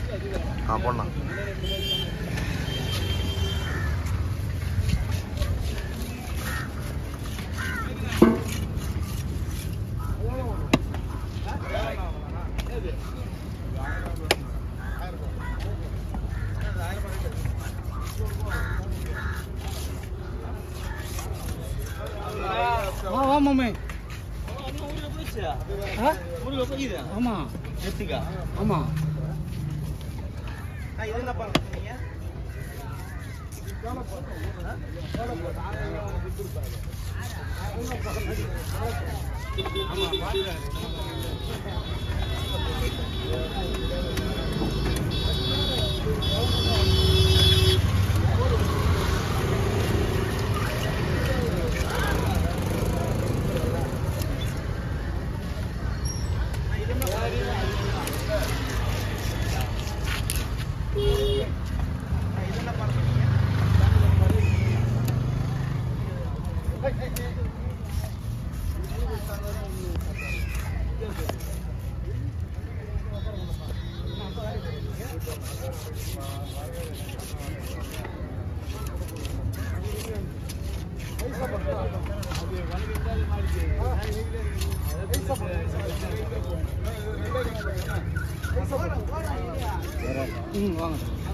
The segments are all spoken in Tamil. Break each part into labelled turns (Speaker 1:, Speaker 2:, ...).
Speaker 1: ஆ போண்ணா
Speaker 2: வா வா மாமே ஆ? ஆமா ஆமா ம் வாங்க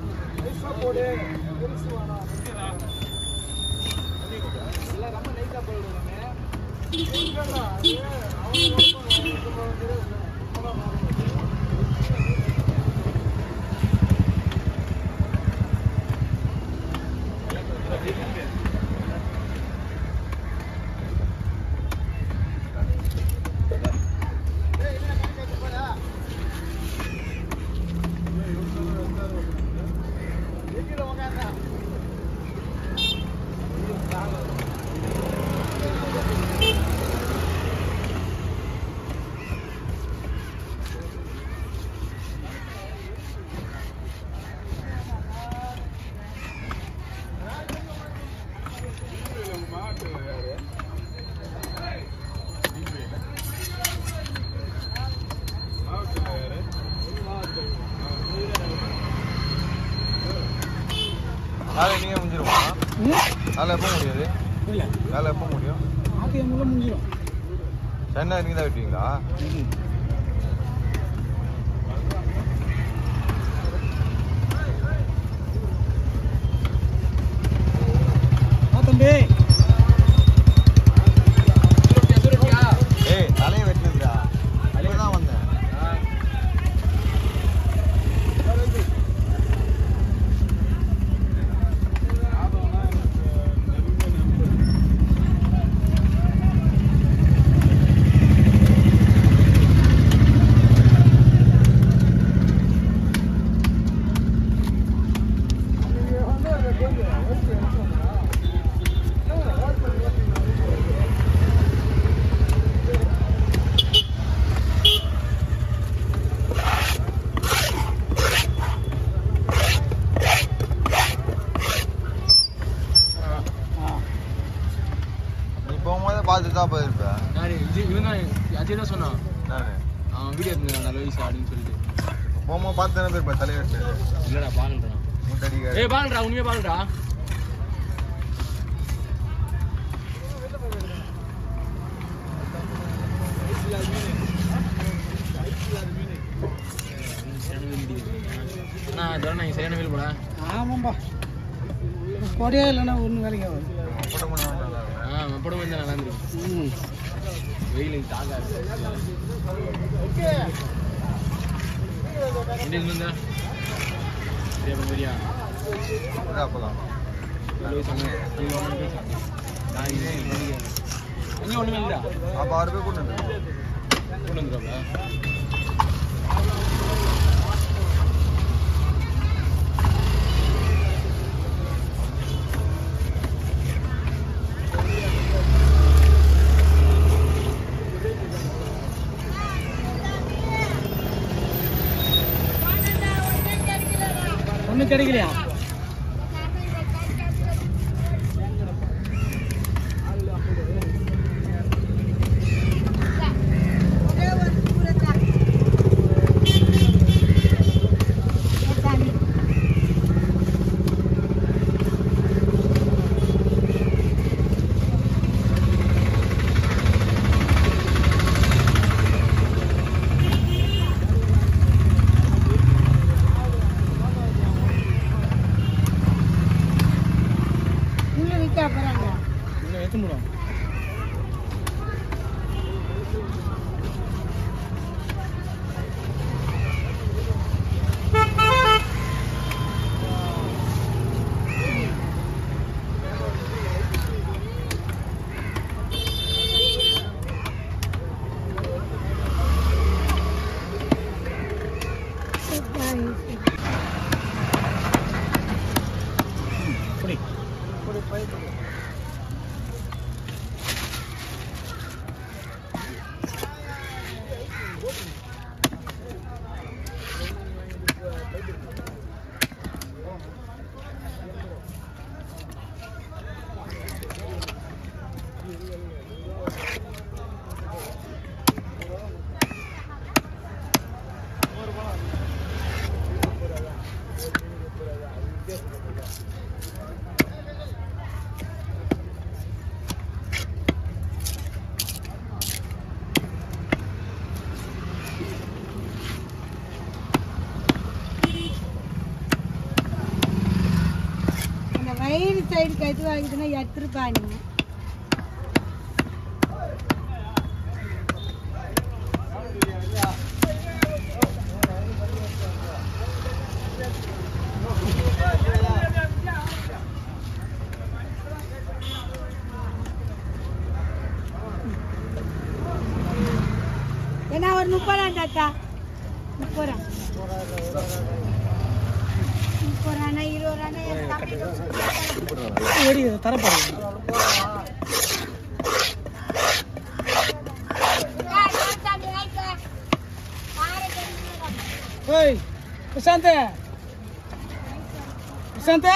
Speaker 1: வேலை நீங்கள் முடிஞ்சிருமா
Speaker 2: ம்
Speaker 1: வேலை எப்போ முடியாது
Speaker 2: இல்லை
Speaker 1: வேலை எப்போ முடியும்
Speaker 2: ஆக்கு என் முள்ள முடிஞ்சிடும்
Speaker 1: சென்னை நீங்கள் தான் வெட்டுவீங்களா
Speaker 2: ம் வா தம்பி
Speaker 1: ஏய் தலையை வெட்டுறா தலையை தான் வந்தேன்
Speaker 2: ஆ
Speaker 1: நீ போகும்போதே பார்த்துட்டு தான் போயிருப்பேன்
Speaker 3: யாரு இது இவன் தான் அஜய் தான் சொன்னான்
Speaker 1: நான்
Speaker 3: அவன் வீடியோ எடுத்து நல்ல வயசு அப்படின்னு சொல்லிட்டு
Speaker 1: போகும்போது பார்த்து தானே போயிருப்பேன் தலையை வெட்டு
Speaker 3: இல்லடா பாக்கல்றான்
Speaker 1: முட்டடிக்க
Speaker 3: ஏய் பாக்கல்றா உண்மையே பாக்கல்றா அண்ணா இதெல்லாம் நான் சரியான வீல் போட
Speaker 2: ஆமாம்பா கொடையா இல்லைன்னா ஒன்றும் வேலைக்கு ஆகாது
Speaker 1: போட்ட பண்ண வேண்டாம்
Speaker 3: ஆ மப்படம் வந்து நல்லா இருந்திருக்கும்
Speaker 2: ம்
Speaker 3: வெயில் தாங்காது எந்த இது வந்தா சரியா சரியா
Speaker 1: அப்போதான்
Speaker 3: அங்கே ஒன்றுமே இல்லைடா
Speaker 1: அப்போ ஆறு பேர் கூட்டு வந்து
Speaker 3: கொண்டு வந்துடுறாங்களா
Speaker 2: ஒன்றும் கிடைக்கலையா ಸೈಡ್ ಕೈದು ಆಗಿದ್ರೆ ಹತ್ತು ರೂಪಾಯಿ ನೀವು ஏன்னா ஒரு முப்பது ரூபா தாத்தா முப்பது ரூபா முப்பது ரூபா இருபது ரூபா
Speaker 4: தரப்படுது ஏய் பிரசாந்த் பிரசாந்த்